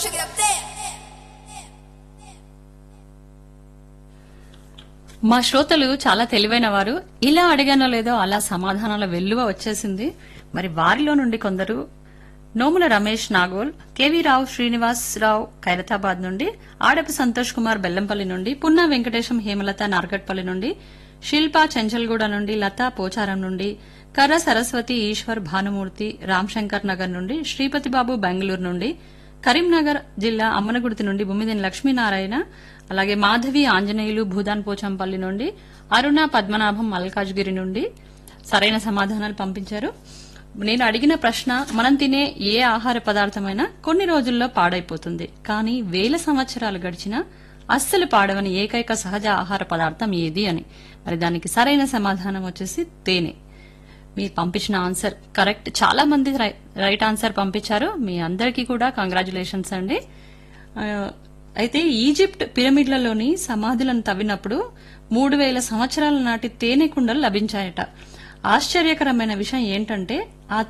shake it up there. మా శ్రోతలు చాలా తెలివైన వారు ఇలా అడిగానో లేదో అలా సమాధానాల వెల్లువ వచ్చేసింది మరి వారిలో నుండి కొందరు నోముల రమేష్ నాగోల్ కేవీ రావు శ్రీనివాస్ రావు ఖైరతాబాద్ నుండి ఆడపు సంతోష్ కుమార్ బెల్లంపల్లి నుండి పున్నా వెంకటేశం హేమలత నార్గట్పల్లి నుండి శిల్పా చెంచల్గూడ నుండి లతా పోచారం నుండి కర్ర సరస్వతి ఈశ్వర్ భానుమూర్తి రామ్శంకర్ నగర్ నుండి శ్రీపతి బాబు బెంగళూరు నుండి కరీంనగర్ జిల్లా అమ్మనగుర్తి నుండి బొమ్మిదిని లక్ష్మీనారాయణ అలాగే మాధవి ఆంజనేయులు భూదాన్ పోచంపల్లి నుండి అరుణ పద్మనాభం మల్కాజ్గిరి నుండి సరైన సమాధానాలు పంపించారు నేను అడిగిన ప్రశ్న మనం తినే ఏ ఆహార పదార్థమైనా కొన్ని రోజుల్లో పాడైపోతుంది కానీ వేల సంవత్సరాలు గడిచినా అస్సలు పాడవని ఏకైక సహజ ఆహార పదార్థం ఏది అని మరి దానికి సరైన సమాధానం వచ్చేసి తేనె మీరు పంపించిన ఆన్సర్ కరెక్ట్ చాలా మంది రై- రైట్ ఆన్సర్ పంపించారు మీ అందరికీ కూడా కంగ్రాచులేషన్స్ అండి ఆ, అయితే ఈజిప్ట్ పిరమిడ్లలోని సమాధులను తవ్వినప్పుడు మూడు వేల సంవత్సరాల నాటి తేనె కుండలు లభించాయట ఆశ్చర్యకరమైన విషయం ఏంటంటే ఆ